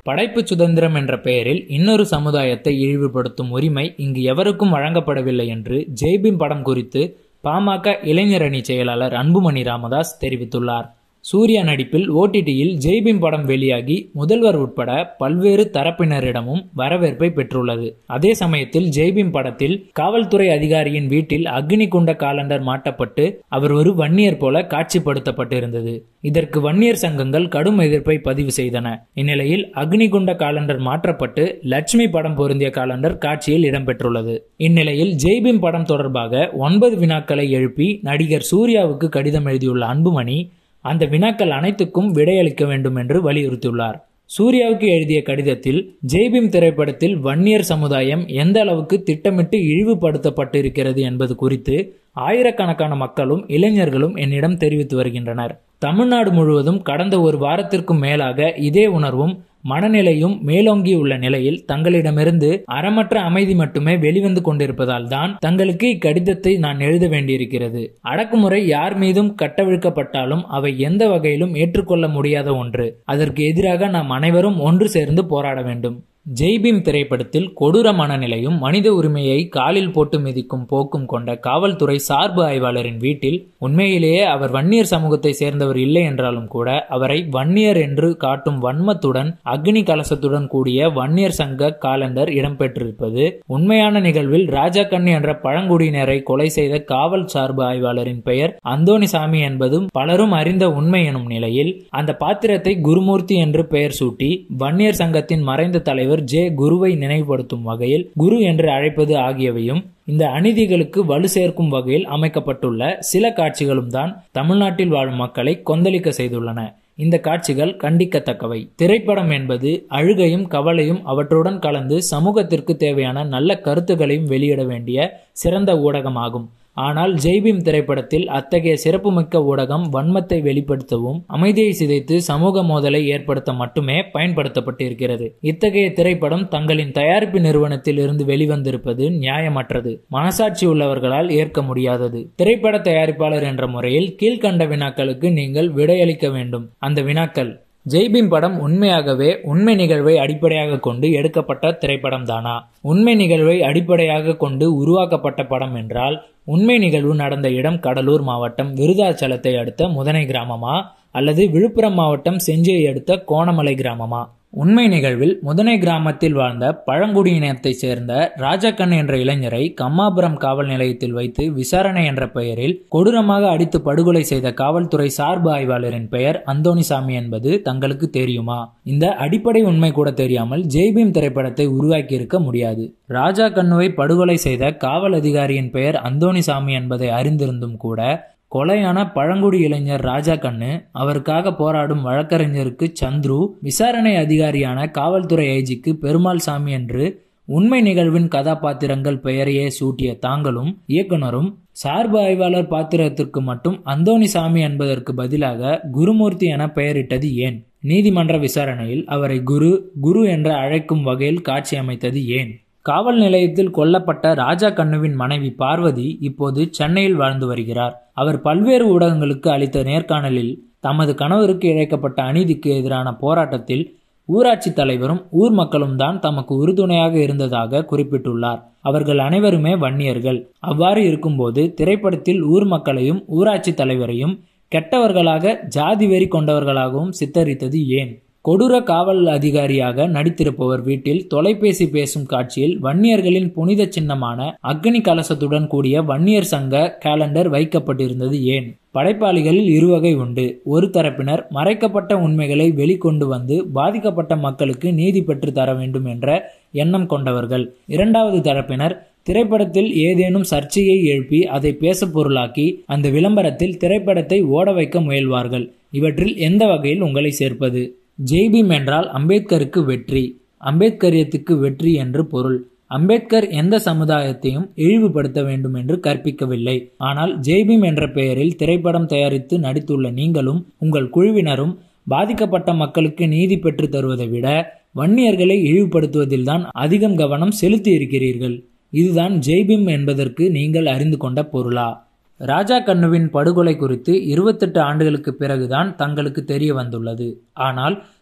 படைப்பு சுதந்திரம் என்ற பெயரில் இன்னொரு சமுதாயத்தை இழிவுபடுத்தும் உரிமை இங்கு எவருக்கும் வழங்கப்படவில்லை என்று ஜெய்பீம் படம் குறித்து பாமக இளைஞரணி செயலாளர் அன்புமணி ராமதாஸ் தெரிவித்துள்ளார் சூர்யா நடிப்பில் ஓடிடியில் ஜெய்பீம் படம் வெளியாகி முதல்வர் உட்பட பல்வேறு தரப்பினரிடமும் வரவேற்பை பெற்றுள்ளது அதே சமயத்தில் ஜெய்பீம் படத்தில் காவல்துறை அதிகாரியின் வீட்டில் அக்னி குண்ட காலண்டர் மாட்டப்பட்டு அவர் ஒரு வன்னியர் போல காட்சிப்படுத்தப்பட்டிருந்தது இதற்கு வன்னியர் சங்கங்கள் கடும் எதிர்ப்பை பதிவு செய்தன இந்நிலையில் அக்னி குண்ட காலண்டர் மாற்றப்பட்டு லட்சுமி படம் பொருந்திய காலண்டர் காட்சியில் இடம்பெற்றுள்ளது இந்நிலையில் ஜெய்பீம் படம் தொடர்பாக ஒன்பது வினாக்களை எழுப்பி நடிகர் சூர்யாவுக்கு கடிதம் எழுதியுள்ள அன்புமணி அந்த வினாக்கள் அனைத்துக்கும் விடையளிக்க வேண்டும் என்று வலியுறுத்தியுள்ளார் சூர்யாவுக்கு எழுதிய கடிதத்தில் ஜெய்பீம் திரைப்படத்தில் வன்னியர் சமுதாயம் எந்த அளவுக்கு திட்டமிட்டு இழிவுபடுத்தப்பட்டிருக்கிறது என்பது குறித்து ஆயிரக்கணக்கான மக்களும் இளைஞர்களும் என்னிடம் தெரிவித்து வருகின்றனர் தமிழ்நாடு முழுவதும் கடந்த ஒரு வாரத்திற்கும் மேலாக இதே உணர்வும் மனநிலையும் மேலோங்கியுள்ள நிலையில் தங்களிடமிருந்து அறமற்ற அமைதி மட்டுமே வெளிவந்து கொண்டிருப்பதால் தான் தங்களுக்கு இக்கடிதத்தை நான் எழுத வேண்டியிருக்கிறது அடக்குமுறை யார் மீதும் கட்டவிழ்க்கப்பட்டாலும் அவை எந்த வகையிலும் ஏற்றுக்கொள்ள முடியாத ஒன்று அதற்கு எதிராக நாம் அனைவரும் ஒன்று சேர்ந்து போராட வேண்டும் ஜெய்பீம் திரைப்படத்தில் கொடூர மனநிலையும் மனித உரிமையை காலில் போட்டு மிதிக்கும் போக்கும் கொண்ட காவல்துறை சார்பு ஆய்வாளரின் வீட்டில் உண்மையிலேயே அவர் வன்னியர் சமூகத்தை சேர்ந்தவர் இல்லை என்றாலும் கூட அவரை வன்னியர் என்று காட்டும் வன்மத்துடன் அக்னி கலசத்துடன் கூடிய வன்னியர் சங்க காலண்டர் இடம்பெற்றிருப்பது உண்மையான நிகழ்வில் ராஜாக்கண்ணி என்ற பழங்குடியினரை கொலை செய்த காவல் சார்பு ஆய்வாளரின் பெயர் அந்தோணிசாமி என்பதும் பலரும் அறிந்த உண்மை எனும் நிலையில் அந்த பாத்திரத்தை குருமூர்த்தி என்று பெயர் சூட்டி வன்னியர் சங்கத்தின் மறைந்த தலைவர் ஜே குருவை நினைவுபடுத்தும் வகையில் குரு என்று அழைப்பது ஆகியவையும் இந்த அநீதிகளுக்கு வலு சேர்க்கும் வகையில் அமைக்கப்பட்டுள்ள சில காட்சிகளும் தான் தமிழ்நாட்டில் வாழும் மக்களை கொந்தளிக்க செய்துள்ளன இந்த காட்சிகள் கண்டிக்கத்தக்கவை திரைப்படம் என்பது அழுகையும் கவலையும் அவற்றுடன் கலந்து சமூகத்திற்கு தேவையான நல்ல கருத்துக்களையும் வெளியிட வேண்டிய சிறந்த ஊடகமாகும் ஆனால் ஜெய்பீம் திரைப்படத்தில் அத்தகைய சிறப்புமிக்க ஊடகம் வன்மத்தை வெளிப்படுத்தவும் அமைதியை சிதைத்து சமூக மோதலை ஏற்படுத்த மட்டுமே பயன்படுத்தப்பட்டிருக்கிறது இத்தகைய திரைப்படம் தங்களின் தயாரிப்பு நிறுவனத்தில் இருந்து வெளிவந்திருப்பது நியாயமற்றது மனசாட்சி உள்ளவர்களால் ஏற்க முடியாதது திரைப்பட தயாரிப்பாளர் என்ற முறையில் கீழ்கண்ட வினாக்களுக்கு நீங்கள் விடையளிக்க வேண்டும் அந்த வினாக்கள் ஜெய்பீம் படம் உண்மையாகவே உண்மை நிகழ்வை அடிப்படையாக கொண்டு எடுக்கப்பட்ட திரைப்படம் தானா உண்மை நிகழ்வை அடிப்படையாக கொண்டு உருவாக்கப்பட்ட படம் என்றால் உண்மை நிகழ்வு நடந்த இடம் கடலூர் மாவட்டம் விருதாச்சலத்தை அடுத்த முதனை கிராமமா அல்லது விழுப்புரம் மாவட்டம் செஞ்சியை அடுத்த கோணமலை கிராமமா உண்மை நிகழ்வில் முதனை கிராமத்தில் வாழ்ந்த பழங்குடியினத்தை சேர்ந்த ராஜக்கண் என்ற இளைஞரை கம்மாபுரம் காவல் நிலையத்தில் வைத்து விசாரணை என்ற பெயரில் கொடூரமாக அடித்து படுகொலை செய்த காவல்துறை சார்பு ஆய்வாளரின் பெயர் அந்தோணிசாமி என்பது தங்களுக்கு தெரியுமா இந்த அடிப்படை உண்மை கூட தெரியாமல் ஜெய்பீம் திரைப்படத்தை உருவாக்கி இருக்க முடியாது ராஜா கண்ணுவை படுகொலை செய்த காவல் அதிகாரியின் பெயர் அந்தோணிசாமி என்பதை அறிந்திருந்தும் கூட கொலையான பழங்குடி இளைஞர் ராஜா கண்ணு அவருக்காக போராடும் வழக்கறிஞருக்கு சந்துரு விசாரணை அதிகாரியான காவல்துறை ஐஜிக்கு பெருமாள் சாமி என்று உண்மை நிகழ்வின் கதாபாத்திரங்கள் பெயரையே சூட்டிய தாங்களும் இயக்குனரும் சார்பு ஆய்வாளர் பாத்திரத்திற்கு மட்டும் அந்தோணிசாமி என்பதற்கு பதிலாக குருமூர்த்தி என பெயரிட்டது ஏன் நீதிமன்ற விசாரணையில் அவரை குரு குரு என்று அழைக்கும் வகையில் காட்சி அமைத்தது ஏன் காவல் நிலையத்தில் கொல்லப்பட்ட ராஜா கண்ணுவின் மனைவி பார்வதி இப்போது சென்னையில் வாழ்ந்து வருகிறார் அவர் பல்வேறு ஊடகங்களுக்கு அளித்த நேர்காணலில் தமது கணவருக்கு இழைக்கப்பட்ட அநீதிக்கு எதிரான போராட்டத்தில் ஊராட்சி தலைவரும் ஊர் மக்களும் தான் தமக்கு உறுதுணையாக இருந்ததாக குறிப்பிட்டுள்ளார் அவர்கள் அனைவருமே வன்னியர்கள் அவ்வாறு இருக்கும்போது திரைப்படத்தில் ஊர் மக்களையும் ஊராட்சி தலைவரையும் கெட்டவர்களாக ஜாதி வெறி கொண்டவர்களாகவும் சித்தரித்தது ஏன் கொடூர காவல் அதிகாரியாக நடித்திருப்பவர் வீட்டில் தொலைபேசி பேசும் காட்சியில் வன்னியர்களின் புனித சின்னமான அக்னி கலசத்துடன் கூடிய வன்னியர் சங்க கேலண்டர் வைக்கப்பட்டிருந்தது ஏன் படைப்பாளிகளில் இருவகை உண்டு ஒரு தரப்பினர் மறைக்கப்பட்ட உண்மைகளை வெளிக்கொண்டு வந்து பாதிக்கப்பட்ட மக்களுக்கு நீதி பெற்று தர வேண்டும் என்ற எண்ணம் கொண்டவர்கள் இரண்டாவது தரப்பினர் திரைப்படத்தில் ஏதேனும் சர்ச்சையை எழுப்பி அதை பேச பொருளாக்கி அந்த விளம்பரத்தில் திரைப்படத்தை ஓட வைக்க முயல்வார்கள் இவற்றில் எந்த வகையில் உங்களை சேர்ப்பது ஜெய்பீம் என்றால் அம்பேத்கருக்கு வெற்றி அம்பேத்கரியத்துக்கு வெற்றி என்று பொருள் அம்பேத்கர் எந்த சமுதாயத்தையும் இழிவுபடுத்த வேண்டும் என்று கற்பிக்கவில்லை ஆனால் ஜெய்பீம் என்ற பெயரில் திரைப்படம் தயாரித்து நடித்துள்ள நீங்களும் உங்கள் குழுவினரும் பாதிக்கப்பட்ட மக்களுக்கு நீதி பெற்று தருவதை விட வன்னியர்களை இழிவுபடுத்துவதில்தான் அதிகம் கவனம் செலுத்தி இருக்கிறீர்கள் இதுதான் ஜெய்பீம் என்பதற்கு நீங்கள் அறிந்து கொண்ட பொருளா ராஜா கண்ணுவின் படுகொலை குறித்து இருபத்தெட்டு ஆண்டுகளுக்கு பிறகுதான் தங்களுக்கு தெரிய வந்துள்ளது ஆனால்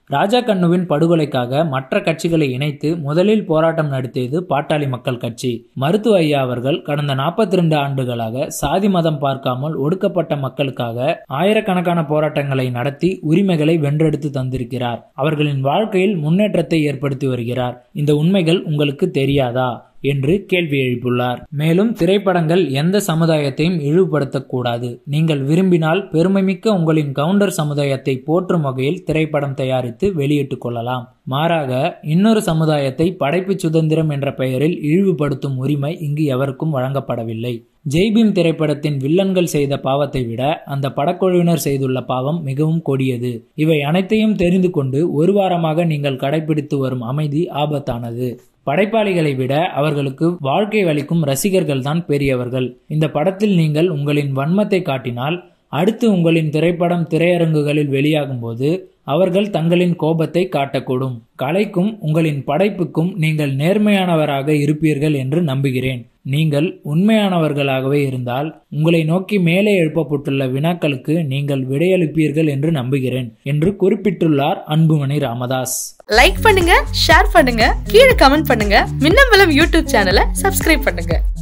ராஜா கண்ணுவின் படுகொலைக்காக மற்ற கட்சிகளை இணைத்து முதலில் போராட்டம் நடத்தியது பாட்டாளி மக்கள் கட்சி மருத்துவ ஐயா அவர்கள் கடந்த நாற்பத்தி ரெண்டு ஆண்டுகளாக சாதி மதம் பார்க்காமல் ஒடுக்கப்பட்ட மக்களுக்காக ஆயிரக்கணக்கான போராட்டங்களை நடத்தி உரிமைகளை வென்றெடுத்து தந்திருக்கிறார் அவர்களின் வாழ்க்கையில் முன்னேற்றத்தை ஏற்படுத்தி வருகிறார் இந்த உண்மைகள் உங்களுக்கு தெரியாதா என்று கேள்வி எழுப்பியுள்ளார் மேலும் திரைப்படங்கள் எந்த சமுதாயத்தையும் இழிவுபடுத்தக்கூடாது நீங்கள் விரும்பினால் பெருமைமிக்க உங்களின் கவுண்டர் சமுதாயத்தை போற்றும் வகையில் திரைப்படம் தயாரித்து வெளியிட்டுக் கொள்ளலாம் மாறாக இன்னொரு சமுதாயத்தை படைப்பு சுதந்திரம் என்ற பெயரில் இழிவுபடுத்தும் உரிமை இங்கு எவருக்கும் வழங்கப்படவில்லை ஜெய்பீம் திரைப்படத்தின் வில்லன்கள் செய்த பாவத்தை விட அந்த படக்குழுவினர் செய்துள்ள பாவம் மிகவும் கொடியது இவை அனைத்தையும் தெரிந்து கொண்டு ஒரு வாரமாக நீங்கள் கடைபிடித்து வரும் அமைதி ஆபத்தானது படைப்பாளிகளை விட அவர்களுக்கு வாழ்க்கை அளிக்கும் ரசிகர்கள் தான் பெரியவர்கள் இந்த படத்தில் நீங்கள் உங்களின் வன்மத்தை காட்டினால் அடுத்து உங்களின் திரைப்படம் திரையரங்குகளில் வெளியாகும் போது அவர்கள் தங்களின் கோபத்தை காட்டக்கூடும் கலைக்கும் உங்களின் படைப்புக்கும் நீங்கள் நேர்மையானவராக இருப்பீர்கள் என்று நம்புகிறேன் நீங்கள் உண்மையானவர்களாகவே இருந்தால் உங்களை நோக்கி மேலே எழுப்பப்பட்டுள்ள வினாக்களுக்கு நீங்கள் விடையளிப்பீர்கள் என்று நம்புகிறேன் என்று குறிப்பிட்டுள்ளார் அன்புமணி ராமதாஸ் லைக் பண்ணுங்க ஷேர் பண்ணுங்க கீழே கமெண்ட் பண்ணுங்க மின்னம்பலம் யூடியூப் சேனலை சப்ஸ்கிரைப் பண்ணுங்க